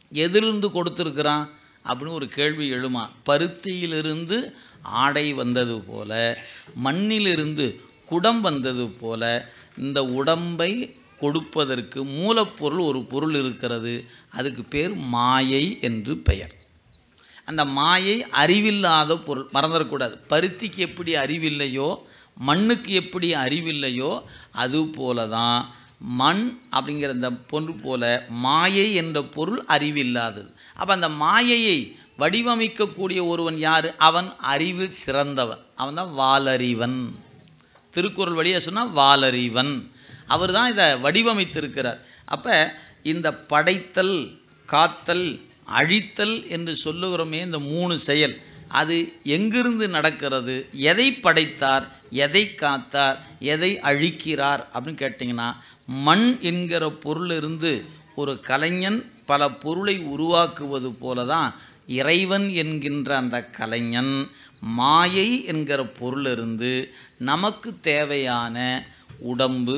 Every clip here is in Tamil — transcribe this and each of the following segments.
எதிலிருந்து கொடுத்துருக்குறான் அப்படின்னு ஒரு கேள்வி எழுமா பருத்தியிலிருந்து ஆடை வந்தது போல மண்ணிலிருந்து குடம் வந்தது போல இந்த உடம்பை கொடுப்பதற்கு மூலப்பொருள் ஒரு பொருள் இருக்கிறது அதுக்கு பேர் மாயை என்று பெயர் அந்த மாயை அறிவில்லாத பொருள் மறந்துடக்கூடாது பருத்திக்கு எப்படி அறிவில்லையோ மண்ணுக்கு எப்படி அறிவில்லையோ அது போல தான் மண் அப்படிங்கிற அந்த பொருள் போல மாயை என்ற பொருள் அறிவில்லாதது அப்போ அந்த மாயையை வடிவமைக்கக்கூடிய ஒருவன் யார் அவன் அறிவில் சிறந்தவன் அவன் தான் வாலறிவன் திருக்குறள் வழியாக சொன்னால் வாலறிவன் அவர் தான் இதை வடிவமைத்திருக்கிறார் அப்போ இந்த படைத்தல் காத்தல் அழித்தல் என்று சொல்லுகிறோமே இந்த மூணு செயல் அது எங்கிருந்து நடக்கிறது எதை படைத்தார் எதை காத்தார் எதை அழிக்கிறார் அப்படின்னு கேட்டிங்கன்னா மண் என்கிற பொருளிலிருந்து ஒரு கலைஞன் பல பொருளை உருவாக்குவது போல தான் இறைவன் என்கின்ற அந்த கலைஞன் மாயை என்கிற பொருளிலிருந்து நமக்கு தேவையான உடம்பு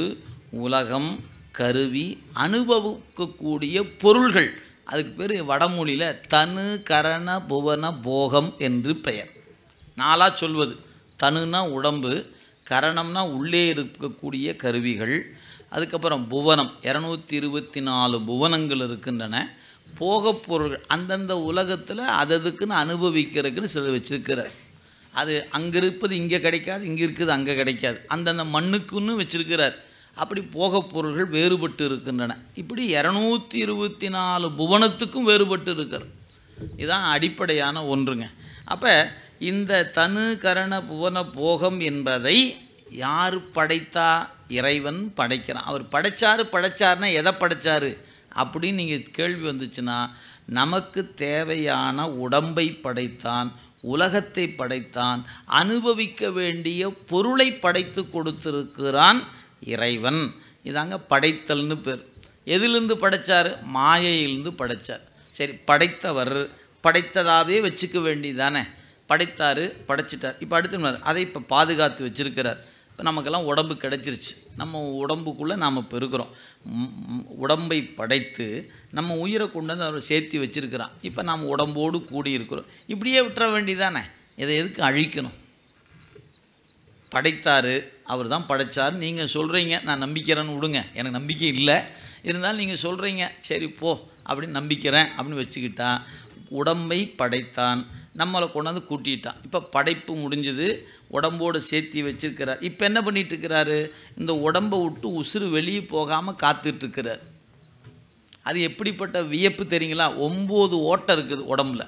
உலகம் கருவி அனுபவிக்கக்கூடிய பொருள்கள் அதுக்கு பேர் வடமொழியில் தனு கரண புவன போகம் என்று பெயர் நாளாக சொல்வது தனுனா உடம்பு கரணம்னா உள்ளே இருக்கக்கூடிய கருவிகள் அதுக்கப்புறம் புவனம் இரநூத்தி இருபத்தி நாலு புவனங்கள் இருக்கின்றன போகப் பொருள்கள் அந்தந்த உலகத்தில் அததுக்குன்னு அனுபவிக்கிறதுக்குன்னு சில வச்சிருக்கிறார் அது அங்கே இருப்பது இங்கே கிடைக்காது இங்கே இருக்குது அங்கே கிடைக்காது அந்தந்த மண்ணுக்குன்னு வச்சிருக்கிறார் அப்படி போகப் பொருள்கள் வேறுபட்டு இருக்கின்றன இப்படி இரநூத்தி இருபத்தி நாலு புவனத்துக்கும் வேறுபட்டு இருக்கிறது இதுதான் அடிப்படையான ஒன்றுங்க அப்போ இந்த தனு கரண புவன போகம் என்பதை யார் படைத்தா இறைவன் படைக்கிறான் அவர் படைச்சாரு படைச்சாருன்னா எதை படைச்சாரு அப்படின்னு நீங்கள் கேள்வி வந்துச்சுன்னா நமக்கு தேவையான உடம்பை படைத்தான் உலகத்தை படைத்தான் அனுபவிக்க வேண்டிய பொருளை படைத்து கொடுத்திருக்கிறான் இறைவன் இதாங்க படைத்தல்னு பேர் எதிலிருந்து படைச்சார் மாயையிலிருந்து படைச்சார் சரி படைத்தவர் படைத்ததாகவே வச்சுக்க வேண்டியதானே படைத்தார் படைச்சிட்டார் இப்போ அடுத்து அதை இப்போ பாதுகாத்து வச்சிருக்கிறார் இப்போ நமக்கெல்லாம் உடம்பு கிடச்சிருச்சு நம்ம உடம்புக்குள்ளே நாம் இப்போ இருக்கிறோம் ம், ம், உடம்பை படைத்து நம்ம உயிரை கொண்டு வந்து அவர் சேர்த்து வச்சிருக்கிறான் இப்போ நாம் உடம்போடு கூடி இருக்கிறோம் இப்படியே விட்டுற வேண்டியதானே இதை எதுக்கு அழிக்கணும் படைத்தார் அவர் தான் படைச்சார் நீங்கள் சொல்கிறீங்க நான் நம்பிக்கிறேன்னு விடுங்க எனக்கு நம்பிக்கை இல்லை இருந்தாலும் நீங்கள் சொல்கிறீங்க சரி போ அப்படின்னு நம்பிக்கிறேன் அப்படின்னு வச்சுக்கிட்டா உடம்பை படைத்தான் நம்மளை கொண்டாந்து கூட்டிட்டான் இப்போ படைப்பு முடிஞ்சது உடம்போடு சேர்த்தி வச்சிருக்கிறார் இப்போ என்ன பண்ணிட்டு இருக்கிறாரு இந்த உடம்பை விட்டு உசுறு வெளியே போகாமல் காத்துட்ருக்கிறார் அது எப்படிப்பட்ட வியப்பு தெரியுங்களா ஒம்பது ஓட்டை இருக்குது உடம்புல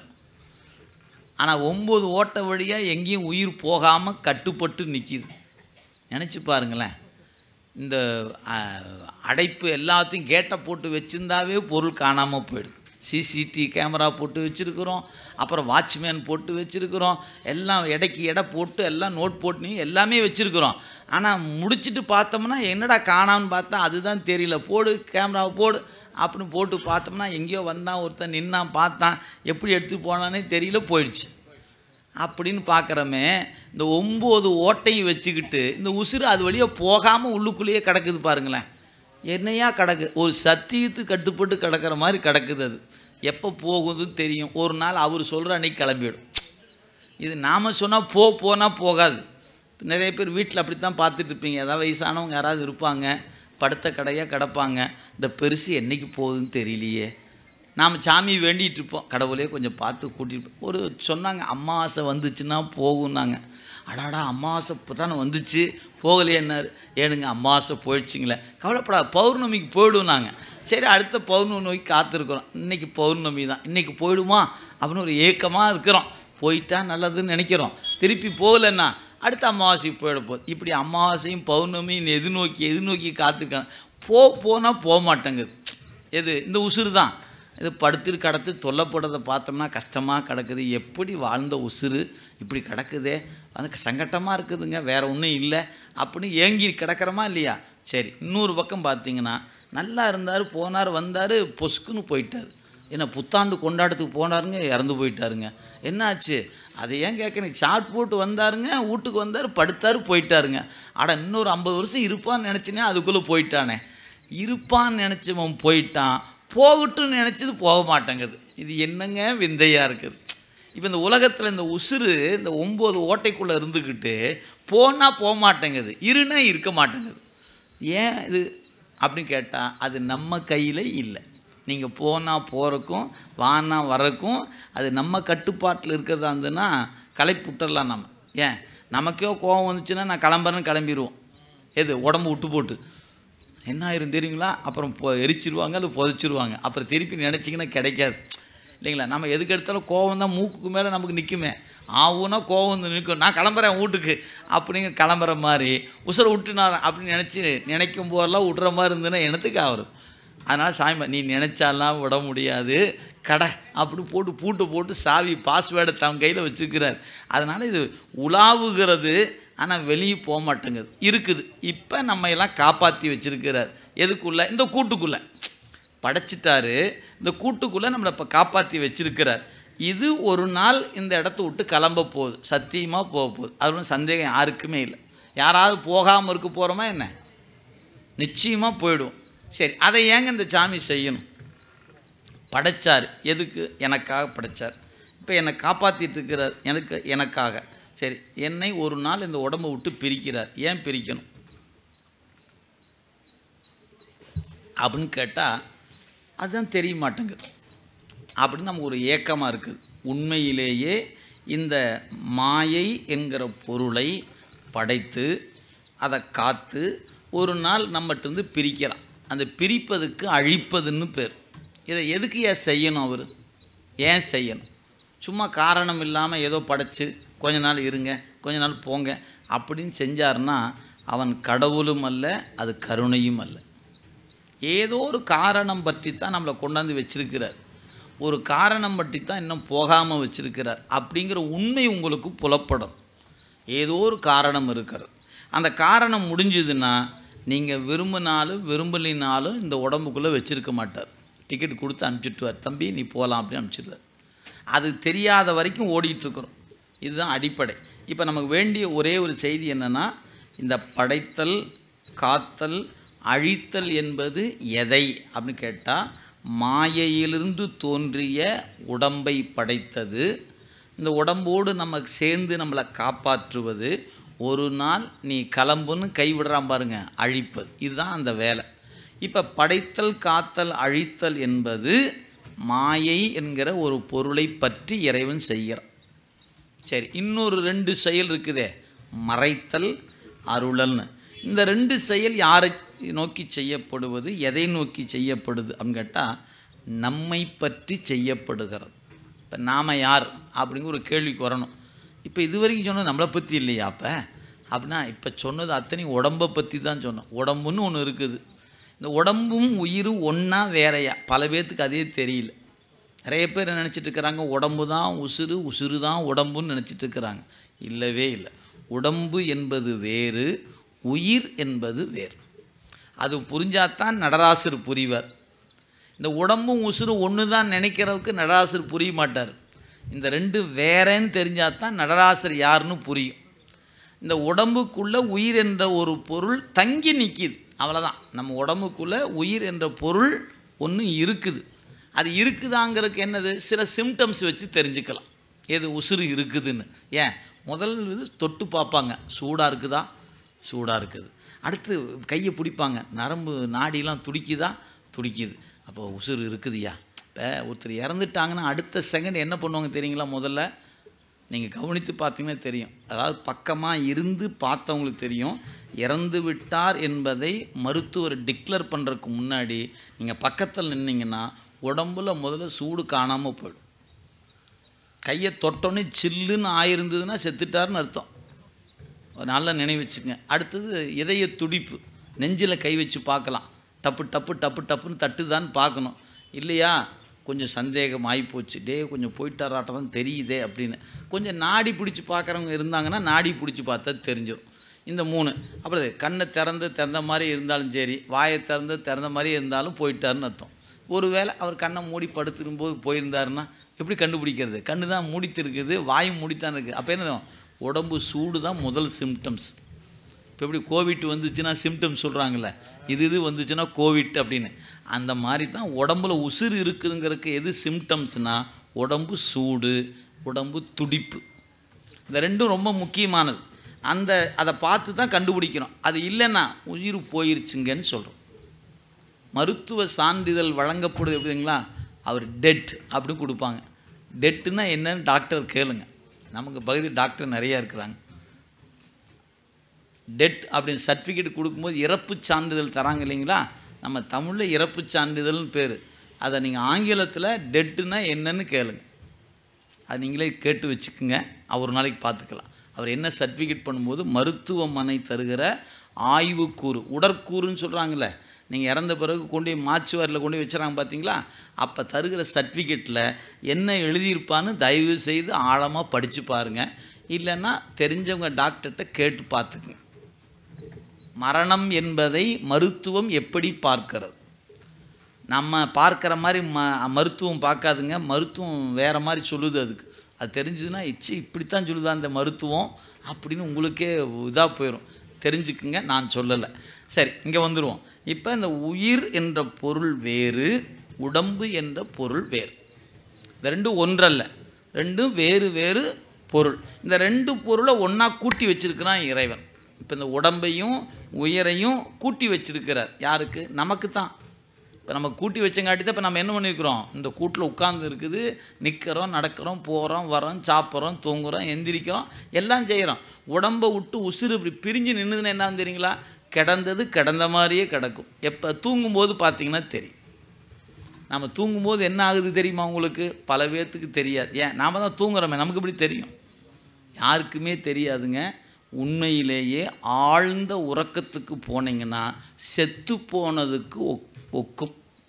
ஆனால் ஒம்பது ஓட்டை வழியாக எங்கேயும் உயிர் போகாமல் கட்டுப்பட்டு நிற்கிது நினச்சி பாருங்களேன் இந்த அ, அடைப்பு எல்லாத்தையும் கேட்டை போட்டு வச்சிருந்தாவே பொருள் காணாமல் போயிடுது சிசிடிவி கேமரா போட்டு வச்சுருக்குறோம் அப்புறம் வாட்ச்மேன் போட்டு வச்சுருக்குறோம் எல்லாம் எடைக்கு எடை போட்டு எல்லாம் நோட் போட்டு எல்லாமே வச்சுருக்குறோம் ஆனால் முடிச்சிட்டு பார்த்தோம்னா என்னடா காணான்னு பார்த்தா அதுதான் தெரியல போடு கேமராவை போடு அப்படின்னு போட்டு பார்த்தோம்னா எங்கேயோ வந்தான் ஒருத்தன் நின்னான் பார்த்தான் எப்படி எடுத்து போனானே தெரியல போயிடுச்சு அப்படின்னு பார்க்குறமே இந்த ஒம்பது ஓட்டையும் வச்சுக்கிட்டு இந்த உசுறு அது வழியாக போகாமல் உள்ளுக்குள்ளேயே கிடக்குது பாருங்களேன் என்னையா கிடக்கு ஒரு சத்தியத்து கட்டுப்பட்டு கிடக்கிற மாதிரி கிடக்குது அது எப்போ போகுதுன்னு தெரியும் ஒரு நாள் அவர் சொல்கிற அன்னைக்கு கிளம்பிடும் இது நாம் சொன்னால் போ போனால் போகாது நிறைய பேர் வீட்டில் அப்படி தான் பார்த்துட்டு இருப்பீங்க ஏதாவது வயசானவங்க யாராவது இருப்பாங்க படுத்த கடையாக கிடப்பாங்க இந்த பெருசு என்னைக்கு போகுதுன்னு தெரியலையே நாம் சாமி வேண்டிகிட்டு இருப்போம் கடவுளே கொஞ்சம் பார்த்து கூட்டிட்டு போ. ஒரு சொன்னாங்க அமாவாசை வந்துச்சுன்னா போகும்னாங்க அடாடா அமாவாசை இப்போ தானே வந்துச்சு போகலையேன்னாரு ஏனுங்க அமாவாசை போயிடுச்சிங்களே கவலைப்படாத பௌர்ணமிக்கு போயிடுவோம் சரி அடுத்த பௌர்ணமிக்கு காத்திருக்கிறோம் இன்னைக்கு பௌர்ணமி தான் இன்னைக்கு போயிடுமா அப்படின்னு ஒரு ஏக்கமாக இருக்கிறோம் போயிட்டா நல்லதுன்னு நினைக்கிறோம் திருப்பி போகலன்னா அடுத்த அமாவாசைக்கு போயிட போகுது இப்படி அமாவாசையும் பௌர்ணமியும் எது நோக்கி எது நோக்கி காத்திருக்காங்க போ போனால் போக மாட்டேங்குது எது இந்த உசுறு தான் இது படுத்து கடத்து தொல்லப்படுறதை பார்த்தோம்னா கஷ்டமாக கிடக்குது எப்படி வாழ்ந்த உசுறு இப்படி கிடக்குதே அது சங்கட்டமாக இருக்குதுங்க வேற ஒன்றும் இல்லை அப்படின்னு ஏங்கி கிடக்கிறோமா இல்லையா சரி இன்னொரு பக்கம் பார்த்தீங்கன்னா நல்லா இருந்தார் போனார் வந்தார் பொசுக்குன்னு போயிட்டார் என்ன புத்தாண்டு கொண்டாடத்துக்கு போனாருங்க இறந்து போயிட்டாருங்க என்னாச்சு அதை ஏன் கேட்குறீங்க சாட் போட்டு வந்தாருங்க வீட்டுக்கு வந்தார் படுத்தார் போயிட்டாருங்க அட இன்னொரு ஐம்பது வருஷம் இருப்பான்னு நினச்சினே அதுக்குள்ளே போயிட்டானே இருப்பான்னு நினச்சவன் போயிட்டான் போகட்டும்னு நினச்சது போக மாட்டேங்குது இது என்னங்க விந்தையாக இருக்குது இப்போ இந்த உலகத்தில் இந்த உசுறு இந்த ஒம்பது ஓட்டைக்குள்ளே இருந்துக்கிட்டு போனால் போக மாட்டேங்குது இருனா இருக்க மாட்டேங்குது ஏன் இது அப்படின்னு கேட்டால் அது நம்ம கையில் இல்லை நீங்கள் போனால் போகிறக்கும் வானா வரக்கும் அது நம்ம கட்டுப்பாட்டில் இருக்கிறதா இருந்ததுன்னா களைப்புட்டரலாம் நம்ம ஏன் நமக்கே கோவம் வந்துச்சுன்னா நான் கிளம்புறேன்னு கிளம்பிடுவோம் எது உடம்பு விட்டு போட்டு என்ன ஆயிரும் தெரியுங்களா அப்புறம் பொ எரிச்சிருவாங்க அது புதைச்சிருவாங்க அப்புறம் திருப்பி நினச்சிங்கன்னா கிடைக்காது இல்லைங்களா நம்ம எதுக்கு எடுத்தாலும் கோவம் தான் மூக்குக்கு மேலே நமக்கு நிற்குமே ஆவுனா கோவம் வந்து நிற்கும் நான் கிளம்புறேன் வீட்டுக்கு அப்படிங்க கிளம்புற மாதிரி உசுரை விட்டுனார் அப்படின்னு நினச்சி நினைக்கும் போதெல்லாம் விட்ற மாதிரி இருந்ததுன்னா எனத்துக்கு ஆகுறது அதனால் சாமி நீ நினச்சாலாம் விட முடியாது கடை அப்படி போட்டு பூட்டு போட்டு சாவி பாஸ்வேர்டை தன் கையில் வச்சுக்கிறார் அதனால் இது உலாவுகிறது ஆனால் வெளியே போக மாட்டேங்குது இருக்குது இப்போ நம்ம எல்லாம் காப்பாற்றி வச்சிருக்கிறார் எதுக்குள்ள இந்த கூட்டுக்குள்ளே படைச்சிட்டாரு இந்த கூட்டுக்குள்ளே நம்மளை இப்போ காப்பாற்றி வச்சிருக்கிறார் இது ஒரு நாள் இந்த இடத்த விட்டு கிளம்ப போகுது சத்தியமாக போக போகுது அது ஒன்றும் சந்தேகம் யாருக்குமே இல்லை யாராவது போகாமல் இருக்க போகிறோமா என்ன நிச்சயமாக போயிடும் சரி அதை ஏங்க இந்த சாமி செய்யணும் படைச்சார் எதுக்கு எனக்காக படைச்சார் இப்போ என்னை காப்பாற்றிட்டு இருக்கிறார் எனக்கு எனக்காக சரி என்னை ஒரு நாள் இந்த உடம்பை விட்டு பிரிக்கிறார் ஏன் பிரிக்கணும் அப்படின்னு கேட்டால் அதுதான் தெரிய மாட்டேங்குது அப்படின்னு நமக்கு ஒரு ஏக்கமாக இருக்குது உண்மையிலேயே இந்த மாயை என்கிற பொருளை படைத்து அதை காத்து ஒரு நாள் நம்மகிட்டருந்து பிரிக்கிறான் அந்த பிரிப்பதுக்கு அழிப்பதுன்னு பேர் இதை எதுக்கு ஏன் செய்யணும் அவர் ஏன் செய்யணும் சும்மா காரணம் இல்லாமல் ஏதோ படைச்சு கொஞ்ச நாள் இருங்க கொஞ்ச நாள் போங்க அப்படின்னு செஞ்சார்னா அவன் கடவுளும் அல்ல அது கருணையும் அல்ல ஏதோ ஒரு காரணம் பற்றி தான் நம்மளை கொண்டாந்து வச்சிருக்கிறார் ஒரு காரணம் பற்றி தான் இன்னும் போகாமல் வச்சிருக்கிறார் அப்படிங்கிற உண்மை உங்களுக்கு புலப்படும் ஏதோ ஒரு காரணம் இருக்கிறது அந்த காரணம் முடிஞ்சுதுன்னா நீங்கள் விரும்பினாலும் விரும்பலினாலும் இந்த உடம்புக்குள்ளே வச்சிருக்க மாட்டார் டிக்கெட் கொடுத்து அனுப்பிச்சிட்டுவார் தம்பி நீ போகலாம் அப்படின்னு அனுப்பிச்சிடுவார் அது தெரியாத வரைக்கும் ஓடிட்டுருக்குறோம் இதுதான் அடிப்படை இப்போ நமக்கு வேண்டிய ஒரே ஒரு செய்தி என்னென்னா இந்த படைத்தல் காத்தல் அழித்தல் என்பது எதை அப்படின்னு கேட்டால் மாயையிலிருந்து தோன்றிய உடம்பை படைத்தது இந்த உடம்போடு நமக்கு சேர்ந்து நம்மளை காப்பாற்றுவது ஒரு நாள் நீ கிளம்புன்னு கைவிடுறான் பாருங்க அழிப்பது இதுதான் அந்த வேலை இப்போ படைத்தல் காத்தல் அழித்தல் என்பது மாயை என்கிற ஒரு பொருளை பற்றி இறைவன் செய்கிறான் சரி இன்னொரு ரெண்டு செயல் இருக்குதே மறைத்தல் அருளல்னு இந்த ரெண்டு செயல் யாரை நோக்கி செய்யப்படுவது எதை நோக்கி செய்யப்படுது அப்படின்னு கேட்டால் நம்மை பற்றி செய்யப்படுகிறது இப்போ நாம் யார் அப்படிங்கிற ஒரு கேள்விக்கு வரணும் இப்போ இது வரைக்கும் சொன்னது நம்மளை பற்றி இல்லையா அப்போ அப்படின்னா இப்போ சொன்னது அத்தனை உடம்பை பற்றி தான் சொன்னோம் உடம்புன்னு ஒன்று இருக்குது இந்த உடம்பும் உயிரும் ஒன்றா வேறையா பல பேர்த்துக்கு அதே தெரியல நிறைய பேர் நினச்சிட்டு இருக்கிறாங்க உடம்பு தான் உசுறு உசுறு தான் உடம்புன்னு நினச்சிட்டு இருக்கிறாங்க இல்லவே இல்லை உடம்பு என்பது வேறு உயிர் என்பது வேறு அது புரிஞ்சாதான் நடராசர் புரிவார் இந்த உடம்பும் உசுரும் ஒன்று தான் நினைக்கிறவுக்கு நடராசர் புரிய மாட்டார் இந்த ரெண்டு வேறேன்னு தெரிஞ்சால் தான் நடராசர் யாருன்னு புரியும் இந்த உடம்புக்குள்ளே உயிர் என்ற ஒரு பொருள் தங்கி நிற்கிது அவ்வளோதான் நம்ம உடம்புக்குள்ளே உயிர் என்ற பொருள் ஒன்று இருக்குது அது இருக்குதாங்கிறதுக்கு என்னது சில சிம்டம்ஸ் வச்சு தெரிஞ்சுக்கலாம் எது உசுறு இருக்குதுன்னு ஏன் முதல் இது தொட்டு பார்ப்பாங்க சூடாக இருக்குதா சூடாக இருக்குது அடுத்து கையை பிடிப்பாங்க நரம்பு நாடிலாம் துடிக்குதா துடிக்குது அப்போ உசுறு இருக்குதுயா இப்போ ஒருத்தர் இறந்துட்டாங்கன்னா அடுத்த செகண்ட் என்ன பண்ணுவாங்க தெரியுங்களா முதல்ல நீங்கள் கவனித்து பார்த்தீங்கன்னா தெரியும் அதாவது பக்கமாக இருந்து பார்த்தவங்களுக்கு தெரியும் இறந்து விட்டார் என்பதை மருத்துவர் டிக்ளேர் பண்ணுறதுக்கு முன்னாடி நீங்கள் பக்கத்தில் நின்னீங்கன்னா உடம்புல முதல்ல சூடு காணாமல் போயிடும் கையை தொட்டோன்னே சில்லுன்னு ஆயிருந்ததுன்னா செத்துட்டாருன்னு அர்த்தம் ஒரு நல்ல நினைவு வச்சுங்க அடுத்தது இதய துடிப்பு நெஞ்சில் கை வச்சு பார்க்கலாம் டப்பு டப்பு டப்பு டப்புன்னு தட்டுதான்னு பார்க்கணும் இல்லையா கொஞ்சம் சந்தேகம் ஆகிப்போச்சு டே கொஞ்சம் போயிட்டாராட்டம் தான் தெரியுதே அப்படின்னு கொஞ்சம் நாடி பிடிச்சி பார்க்குறவங்க இருந்தாங்கன்னா நாடி பிடிச்சி பார்த்தா தெரிஞ்சிடும் இந்த மூணு அப்புறம் இது கண்ணை திறந்து திறந்த மாதிரி இருந்தாலும் சரி வாயை திறந்து திறந்த மாதிரி இருந்தாலும் போயிட்டாருன்னு அர்த்தம் ஒருவேளை அவர் கண்ணை மூடி படுத்திருக்கும்போது போயிருந்தாருன்னா எப்படி கண்டுபிடிக்கிறது கண்ணு தான் மூடித்து இருக்குது வாயும் மூடித்தான் இருக்குது அப்போ என்ன உடம்பு சூடு தான் முதல் சிம்டம்ஸ் இப்போ எப்படி கோவிட் வந்துச்சுன்னா சிம்டம் சொல்கிறாங்கல்ல இது இது வந்துச்சுன்னா கோவிட் அப்படின்னு அந்த மாதிரி தான் உடம்புல உசுறு இருக்குதுங்கிறதுக்கு எது சிம்டம்ஸ்னால் உடம்பு சூடு உடம்பு துடிப்பு இந்த ரெண்டும் ரொம்ப முக்கியமானது அந்த அதை பார்த்து தான் கண்டுபிடிக்கிறோம் அது இல்லைன்னா உயிர் போயிருச்சுங்கன்னு சொல்கிறோம் மருத்துவ சான்றிதழ் வழங்கப்படுது எப்படிங்களா அவர் டெட் அப்படின்னு கொடுப்பாங்க டெட்டுன்னா என்னன்னு டாக்டர் கேளுங்க நமக்கு பகுதி டாக்டர் நிறையா இருக்கிறாங்க டெட் அப்படின்னு சர்டிஃபிகேட் கொடுக்கும்போது இறப்பு சான்றிதழ் தராங்க இல்லைங்களா நம்ம தமிழில் இறப்பு சான்றிதழ்னு பேர் அதை நீங்கள் ஆங்கிலத்தில் டெட்டுன்னா என்னன்னு கேளுங்க அது நீங்களே கேட்டு வச்சுக்கோங்க அவர் ஒரு நாளைக்கு பார்த்துக்கலாம் அவர் என்ன சர்டிஃபிகேட் பண்ணும்போது மருத்துவமனை தருகிற ஆய்வுக்கூறு உடற்கூறுன்னு சொல்கிறாங்களே நீங்கள் இறந்த பிறகு கொண்டு போய் மாச்சுவாரில் கொண்டு போய் வச்சுறாங்க பார்த்தீங்களா அப்போ தருகிற சர்டிஃபிகேட்டில் என்ன எழுதியிருப்பான்னு தயவு செய்து ஆழமாக படித்து பாருங்கள் இல்லைன்னா தெரிஞ்சவங்க டாக்டர்கிட்ட கேட்டு பார்த்துக்குங்க மரணம் என்பதை மருத்துவம் எப்படி பார்க்கிறது நம்ம பார்க்குற மாதிரி ம மருத்துவம் பார்க்காதுங்க மருத்துவம் வேறு மாதிரி சொல்லுது அதுக்கு அது தெரிஞ்சதுன்னா இச்சி இப்படித்தான் சொல்லுதா அந்த மருத்துவம் அப்படின்னு உங்களுக்கே இதாக போயிடும் தெரிஞ்சுக்குங்க நான் சொல்லலை சரி இங்கே வந்துடுவோம் இப்போ இந்த உயிர் என்ற பொருள் வேறு உடம்பு என்ற பொருள் வேறு இந்த ரெண்டும் ஒன்றல்ல ரெண்டும் வேறு வேறு பொருள் இந்த ரெண்டு பொருளை ஒன்றா கூட்டி வச்சிருக்கிறான் இறைவன் இப்போ இந்த உடம்பையும் உயிரையும் கூட்டி வச்சிருக்கிறார் யாருக்கு நமக்கு தான் இப்போ நம்ம கூட்டி வச்சங்காட்டி தான் இப்போ நம்ம என்ன பண்ணியிருக்கிறோம் இந்த கூட்டில் உட்கார்ந்து இருக்குது நிற்கிறோம் நடக்கிறோம் போகிறோம் வரோம் சாப்பிட்றோம் தூங்குறோம் எந்திரிக்கிறோம் எல்லாம் செய்கிறோம் உடம்பை விட்டு உசுறு இப்படி பிரிஞ்சு நின்றுதுன்னா என்ன தெரியுங்களா கிடந்தது கிடந்த மாதிரியே கிடக்கும் எப்போ தூங்கும்போது பார்த்தீங்கன்னா தெரியும் நம்ம தூங்கும்போது என்ன ஆகுது தெரியுமா உங்களுக்கு பல பேர்த்துக்கு தெரியாது ஏன் நாம் தான் தூங்குறோமே நமக்கு எப்படி தெரியும் யாருக்குமே தெரியாதுங்க உண்மையிலேயே ஆழ்ந்த உறக்கத்துக்கு போனீங்கன்னா செத்து போனதுக்கு ஒக் ஒக்கும்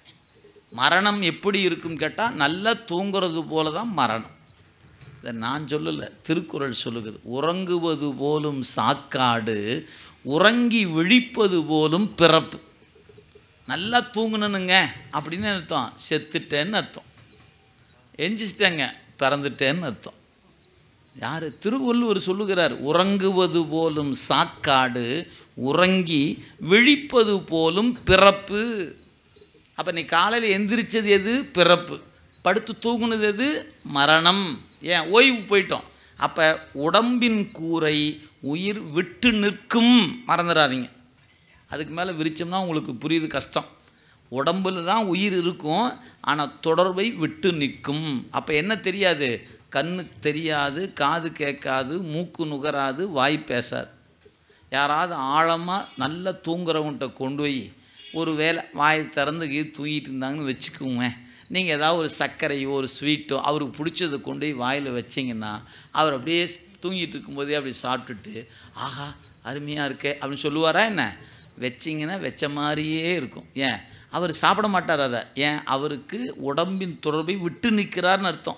மரணம் எப்படி இருக்கும் கேட்டால் நல்லா தூங்குறது போல தான் மரணம் இதை நான் சொல்லலை திருக்குறள் சொல்லுகிறது உறங்குவது போலும் சாக்காடு உறங்கி விழிப்பது போலும் பிறப்பு நல்லா தூங்கணுனுங்க அப்படின்னு அர்த்தம் செத்துட்டேன்னு அர்த்தம் எஞ்சிச்சிட்டேங்க பிறந்துட்டேன்னு அர்த்தம் யார் திருவள்ளுவர் சொல்லுகிறார் உறங்குவது போலும் சாக்காடு உறங்கி விழிப்பது போலும் பிறப்பு அப்போ நீ காலையில் எந்திரிச்சது எது பிறப்பு படுத்து தூங்குனது எது மரணம் ஏன் ஓய்வு போயிட்டோம் அப்போ உடம்பின் கூரை உயிர் விட்டு நிற்கும் மறந்துடாதீங்க அதுக்கு மேலே விரிச்சோம்னா உங்களுக்கு புரியுது கஷ்டம் உடம்புல தான் உயிர் இருக்கும் ஆனால் தொடர்பை விட்டு நிற்கும் அப்போ என்ன தெரியாது கண்ணுக்கு தெரியாது காது கேட்காது மூக்கு நுகராது வாய் பேசாது யாராவது ஆழமாக நல்லா தூங்குறவன்கிட்ட கொண்டு போய் ஒரு வேளை வாயை திறந்து கீழ் தூங்கிட்டு இருந்தாங்கன்னு வச்சுக்குவோங்க நீங்கள் ஏதாவது ஒரு சர்க்கரையோ ஒரு ஸ்வீட்டோ அவருக்கு பிடிச்சதை கொண்டு போய் வாயில் வச்சிங்கன்னா அவர் அப்படியே தூங்கிட்டு இருக்கும்போதே அப்படி சாப்பிட்டுட்டு ஆஹா அருமையாக இருக்கே அப்படின்னு சொல்லுவாரா என்ன வச்சிங்கன்னா வச்ச மாதிரியே இருக்கும் ஏன் அவர் சாப்பிட மாட்டார் அதை ஏன் அவருக்கு உடம்பின் தொடர்பை விட்டு நிற்கிறார்னு அர்த்தம்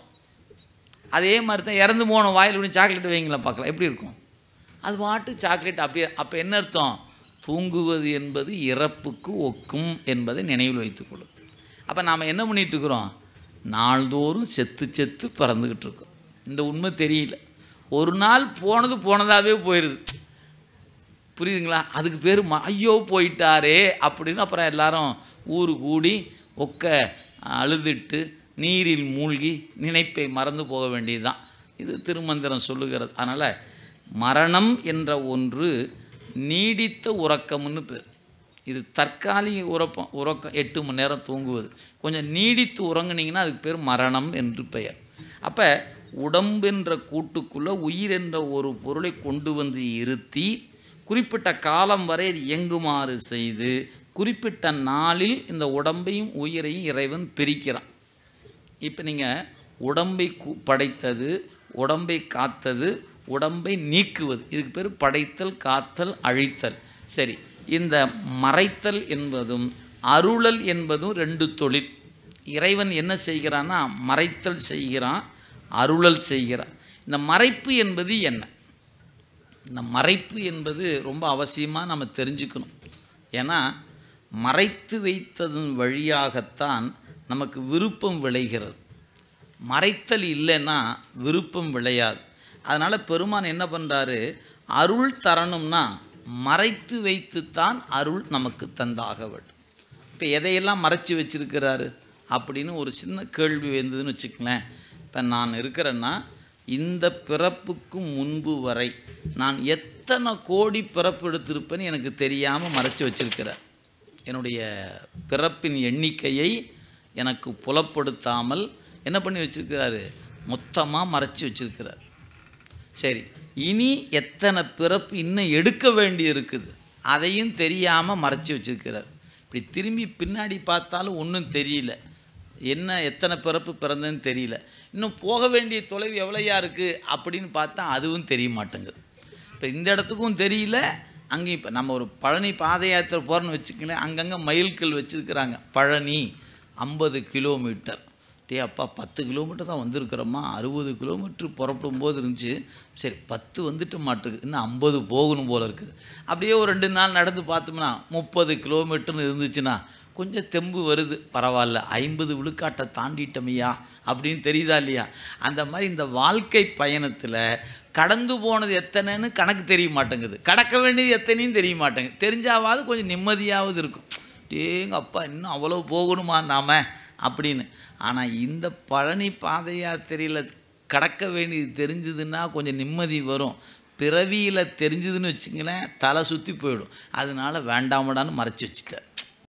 அதே மாதிரி தான் இறந்து போன வாயில் இப்படி சாக்லேட் வைங்களேன் பார்க்கலாம் எப்படி இருக்கும் அது பாட்டு சாக்லேட் அப்படியே அப்போ என்ன அர்த்தம் தூங்குவது என்பது இறப்புக்கு ஒக்கும் என்பதை நினைவில் வைத்துக்கொள்ளும் அப்போ நாம் என்ன பண்ணிட்டு இருக்கிறோம் நாள்தோறும் செத்து செத்து பறந்துக்கிட்டு இருக்கோம் இந்த உண்மை தெரியல ஒரு நாள் போனது போனதாகவே போயிடுது புரியுதுங்களா அதுக்கு பேர் ம ஐயோ போயிட்டாரே அப்படின்னு அப்புறம் எல்லாரும் ஊர் கூடி ஒக்க அழுதுட்டு நீரில் மூழ்கி நினைப்பை மறந்து போக வேண்டியதுதான் இது திருமந்திரம் சொல்லுகிறது அதனால் மரணம் என்ற ஒன்று நீடித்த உறக்கம்னு பேர் இது தற்காலிக உறப்பம் உறக்கம் எட்டு மணி நேரம் தூங்குவது கொஞ்சம் நீடித்து உறங்குனீங்கன்னா அதுக்கு பேர் மரணம் என்று பெயர் அப்போ உடம்பென்ற கூட்டுக்குள்ளே உயிர் என்ற ஒரு பொருளை கொண்டு வந்து இருத்தி குறிப்பிட்ட காலம் வரை இது இயங்குமாறு செய்து குறிப்பிட்ட நாளில் இந்த உடம்பையும் உயிரையும் இறைவன் பிரிக்கிறான் இப்போ நீங்கள் உடம்பை கு- படைத்தது உடம்பை காத்தது உடம்பை நீக்குவது இதுக்கு பேர் படைத்தல் காத்தல் அழித்தல் சரி இந்த மறைத்தல் என்பதும் அருளல் என்பதும் ரெண்டு தொழில் இறைவன் என்ன செய்கிறான்னா மறைத்தல் செய்கிறான் அருளல் செய்கிறான் இந்த மறைப்பு என்பது என்ன இந்த மறைப்பு என்பது ரொம்ப அவசியமாக நம்ம தெரிஞ்சுக்கணும் ஏன்னா மறைத்து வைத்ததன் வழியாகத்தான் நமக்கு விருப்பம் விளைகிறது மறைத்தல் இல்லைன்னா விருப்பம் விளையாது அதனால் பெருமான் என்ன பண்ணுறாரு அருள் தரணும்னா மறைத்து வைத்துத்தான் அருள் நமக்கு தந்தாக வேண்டும் இப்போ எதையெல்லாம் மறைச்சி வச்சிருக்கிறாரு அப்படின்னு ஒரு சின்ன கேள்வி வந்ததுன்னு வச்சுக்கங்களேன் இப்போ நான் இருக்கிறேன்னா இந்த பிறப்புக்கு முன்பு வரை நான் எத்தனை கோடி பிறப்பு எடுத்திருப்பேன்னு எனக்கு தெரியாமல் மறைச்சி வச்சிருக்கிறார் என்னுடைய பிறப்பின் எண்ணிக்கையை எனக்கு புலப்படுத்தாமல் என்ன பண்ணி வச்சிருக்கிறாரு மொத்தமாக மறைச்சி வச்சிருக்கிறார் சரி இனி எத்தனை பிறப்பு இன்னும் எடுக்க வேண்டி இருக்குது அதையும் தெரியாமல் மறைச்சி வச்சிருக்கிறார் இப்படி திரும்பி பின்னாடி பார்த்தாலும் ஒன்றும் தெரியல என்ன எத்தனை பிறப்பு பிறந்ததுன்னு தெரியல இன்னும் போக வேண்டிய தொலைவு எவ்வளோயா இருக்குது அப்படின்னு பார்த்தா அதுவும் தெரிய மாட்டேங்குது இப்போ இந்த இடத்துக்கும் தெரியல அங்கேயும் இப்போ நம்ம ஒரு பழனி பாத யாத்திரை போகிறோன்னு வச்சுக்கங்களேன் அங்கங்கே மைல்கல் வச்சுருக்கிறாங்க பழனி ஐம்பது கிலோமீட்டர் டே அப்பா பத்து கிலோமீட்டர் தான் வந்திருக்கிறோமா அறுபது கிலோமீட்டர் புறப்படும் போது இருந்துச்சு சரி பத்து வந்துட்டு மாட்டுருக்கு இன்னும் ஐம்பது போகணும் போல இருக்குது அப்படியே ஒரு ரெண்டு நாள் நடந்து பார்த்தோம்னா முப்பது கிலோமீட்டர்னு இருந்துச்சுன்னா கொஞ்சம் தெம்பு வருது பரவாயில்ல ஐம்பது விழுக்காட்டை தாண்டிட்டமையா அப்படின்னு தெரியுதா இல்லையா அந்த மாதிரி இந்த வாழ்க்கை பயணத்தில் கடந்து போனது எத்தனைன்னு கணக்கு தெரிய மாட்டேங்குது கடக்க வேண்டியது எத்தனையும் தெரிய மாட்டேங்குது தெரிஞ்சாவது கொஞ்சம் நிம்மதியாவது இருக்கும் ஏங்க அப்பா இன்னும் அவ்வளோ போகணுமா நாம அப்படின்னு ஆனால் இந்த பழனி பாத யாத்திரையில் கடக்க வேண்டியது தெரிஞ்சதுன்னா கொஞ்சம் நிம்மதி வரும் பிறவியில் தெரிஞ்சதுன்னு வச்சுங்களேன் தலை சுற்றி போயிடும் அதனால வேண்டாமடான்னு மறைச்சி வச்சுட்டார்